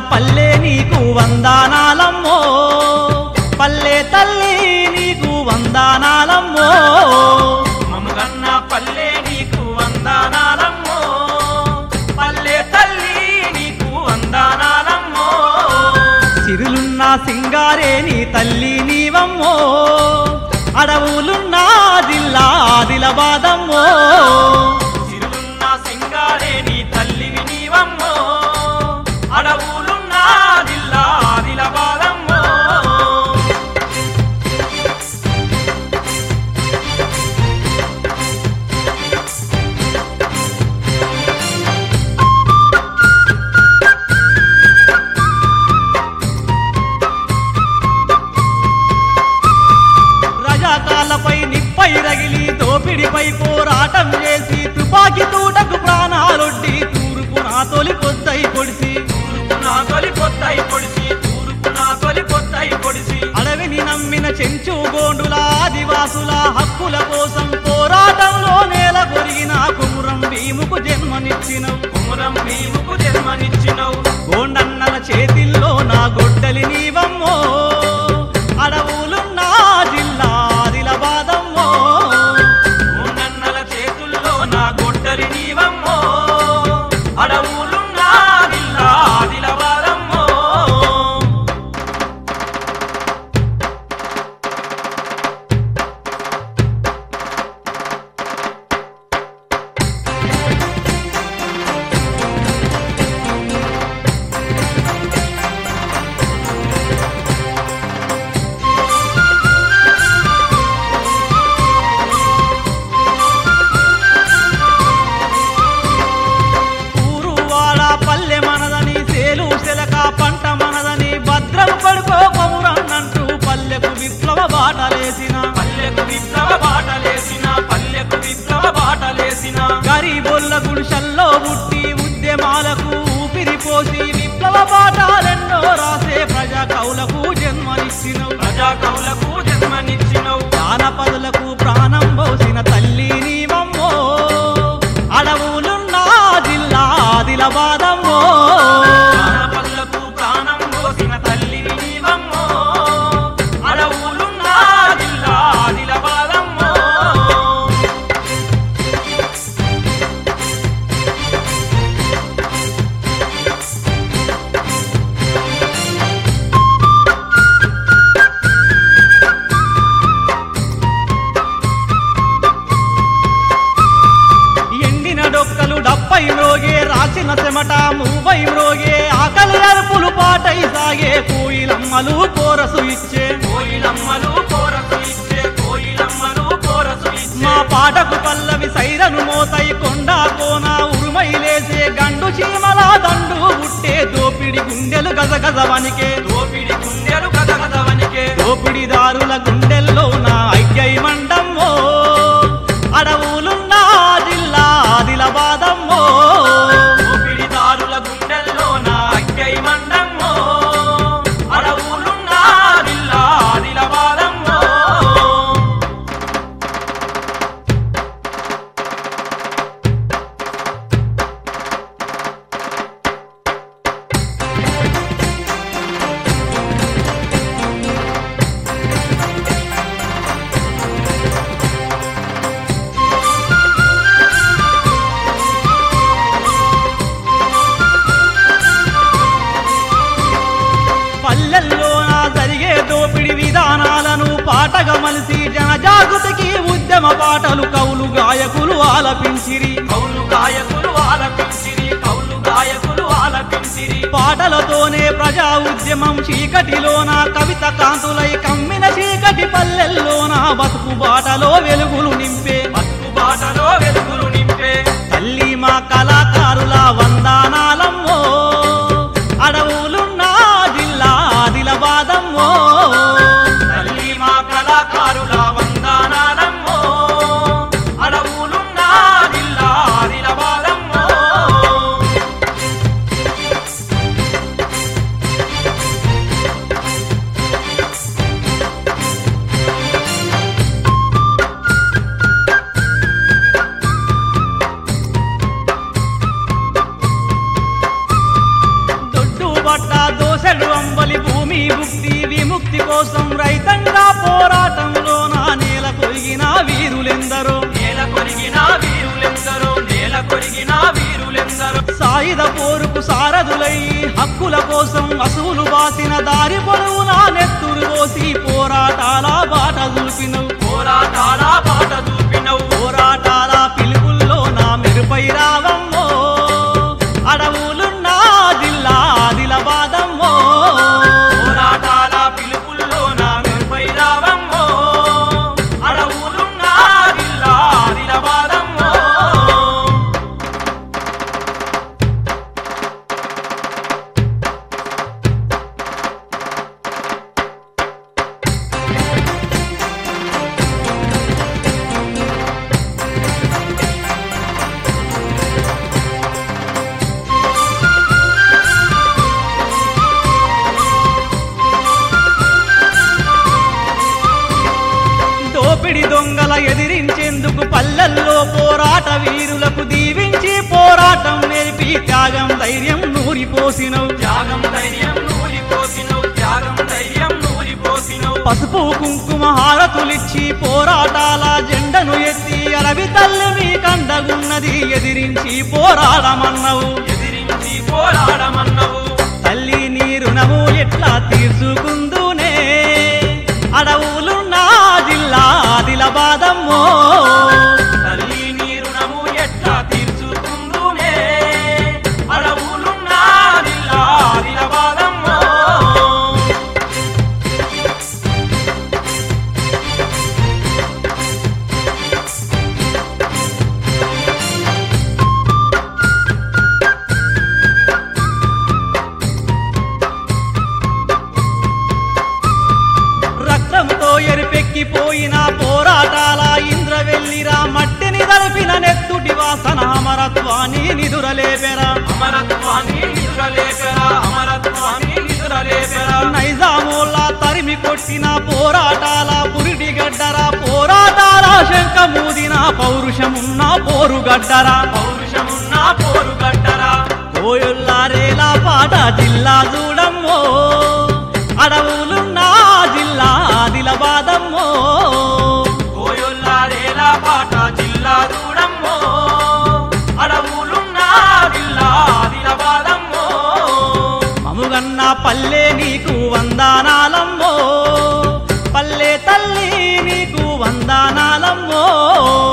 పల్లె నీకు వందానాలమ్మో పల్లె తల్లి నీకు వందానాలమ్మో మమ్మగన్న పల్లె నీకు వందనాలమ్మో పల్లె తల్లి నీకు వందనాలమ్మో సిరులున్న సింగారే నీ తల్లి నీవమ్మో అడవులున్న జిల్లా ఆదిలబాదమ్మో సిరులున్న సింగారే నీ తల్లివి నీవమ్మో అడవులున్న జిల్లా ఆదిలాబాదమ్మో రజాకాలపై నిప్పై రగిలి దోపిడిపై పోరాటం చేసి తుపాకీ తూటకు ప్రాణాలొడ్డి తూర్పు నా తొలి పొద్దై పొడిసి తూర్పు నా తొలి కొత్తయి పొడిసి తూర్పు నా తొలి కొత్తయి పొడిసి అడవిని నమ్మిన చెంచు గోండుల ఆదివాసుల హక్కుల కోసం పోరాటంలో నేల కొరిగిన కుమురం భీముకు జన్మనిచ్చినవు కుమురం భీముకు జన్మనిచ్చినవు గోండన్నల చేతిల్లో నా గొడ్డలి నీవమ్మో అడవులున్న జిల్లా ఆదిలబాదమ్మో నన్నల చేతుల్లో నా గొడ్డలి నీవమ్మో అడవులున్న జిల్లా ఆదిలాబాదమ్మో ఊరు వాడ పల్లె మనదని సేలు శిలక పంట మనదని భద్రం పడుకో కొమురన్నంటూ పల్లెకు విప్లవ బాటలేసిన పల్లెకు విప్లవ బాటలేసిన పల్లెకు విప్లవ బాటలేసిన గరీబొల్ల గుడిసెల్లో పుట్టి ఉద్యమాలకు ఊపిరి పోసి విప్లవ పాఠాలెన్నో రాసే ప్రజా కవులకు జన్మనిచ్చినవు ప్రజా కవులకు జన్మనిచ్చినవు జానపదులకు ప్రాణం పోసిన తల్లి నీవమ్మో అడవులున్న జిల్లా ఆదిలబాదమ్మో జానపదులకు ప్రాణం పోసిన తల్లివి నీవమ్మో అడవులున్న జిల్లా ఆదిలాబాదమ్మో ఎండిన డొక్కలు డప్పై మ్రోగే రాసిన చెమట మూవై మ్రోగే ఆకలి అరుపులు పాటై సాగే కోయిలమ్మలు కోరసు ఇచ్చే కోయిలమ్మలు కోరసు ఇచ్చే కోయిలమ్మలు కోరసు మా ఇచ్చే పాటకు పల్లవి సైరను మోతై కొండా కోన ఉరుమై లేసే గండు చీమల దండు పుట్టే దోపిడి గుండెలు గజగజ వనికే దోపిడి గుండెలు కథకథవనికే దోపిడిదారుల గుండెల్లో నా ఐక్యై మండమ్మో అడవులున్న జిల్లా ఆదిలబాదమ్మో దోపిడిదారుల గుండెల్లో నా అక్కై మండమ్మో అడవులున్న జిల్లా ఆదిలాబాదమ్మో పల్లెల్లో నా జరిగే దోపిడి విధానాలను పాటగా మలిసి జనజాగృతికి ఉద్యమ పాటలు కవులు గాయకులు ఆలపించిరి కౌలు గాయకులు ఆలపించిరి కౌలు గాయకులు ఆలపించిరి పాటలతోనే ప్రజా ఉద్యమం చీకటిలోన కవిత కాంతులై కమ్మిన చీకటి పల్లెల్లోన బతుకు బాటలో వెలుగులు నింపే బతుకు బాటలో వెలుగులు నింపే తల్లి మా కళాకారుల వందానాలమ్మో అడవులున్న జిల్లా ఆదిలబాదమ్మో తల్లి మా కళాకారుల వందనాలమ్మో అడవులున్న జిల్లా ఆదిలాబాదమ్మో కోసం రైతంగా పోరాటంలో నా నేల కొరిగిన వీరులెందరో నేల కొరిగిన వీరులెందరో నేల కొరిగిన వీరులెందరో సాయుధ పోరుకు సారథులై హక్కుల కోసం అసువులు బాసిన దారి పొడవునా నెత్తురు పోసి పోరాటాల బాట చూపినవు పోరాటాల బాట చూపినవు పోరాటాల పిలుపుల్లో నా మెరుపై రావమ్మో అడవులున్నా జిల్లా ఆదిలబాదమ్మో పోరాటాల పిలుపుల్లో నా మెరుపై రావమ్మో అడవులున్న జిల్లా ఆదిలాబాదమ్మో దోపిడి దొంగల ఎదిరించేందుకు పల్లెల్లో పోరాట వీరులకు దీవించి పోరాటం నేర్పి త్యాగం ధైర్యం నూరిపోసినవు త్యాగం ధైర్యం నూరిపోసినవు త్యాగం ధైర్యం నూరిపోసినవు పసుపు కుంకుమ హారతులిచ్చి పోరాటాల జెండను ఎత్తి అరవి తల్లి మీ కండగున్నది ఎదిరించి పోరాడమన్నవు ఎదిరించి పోరాడమన్నవు తల్లి నీ రుణము ఎట్లా తీర్చుకుందునే అడవులున్న జిల్లా ఆదిలబాదమ్మో తల్లి నీ రుణము ఎట్లా తీర్చుకుందునే అడవులున్న జిల్లా ఆదిలాబాదమ్మో రక్తంతో ఎరిపెక్కిపోయిన పోరాటాల ఇంద్రవెల్లిరా మట్టిని దలిపిన నెత్తుటి వాసన అమరత్వాన్ని నిదురలేపెరా అమరత్వాన్ని నిదురలేపెరా అమరత్వాన్ని నిదురలేపెరా నైజామోల్లా తరిమి కొట్టిన పోరాటాల పురిటి గడ్డరా పోరాటాల శంఖమూదిన పౌరుషమున్న పోరుగడ్డరా పౌరుషమున్న పోరుగడ్డరా కోయొల్లారేలా పాట జిల్లా చూడమ్మో అడవులున్న జిల్లా ఆదిలబాదమ్మో కోయొల్లారేలా పాట జిల్లా దూడమ్మో అడవులున్న జిల్లా ఆదిలాబాదమ్మో మముగన్న పల్లె నీకు వందానాలమ్మో పల్లె తల్లి నీకు వందానాలమ్మో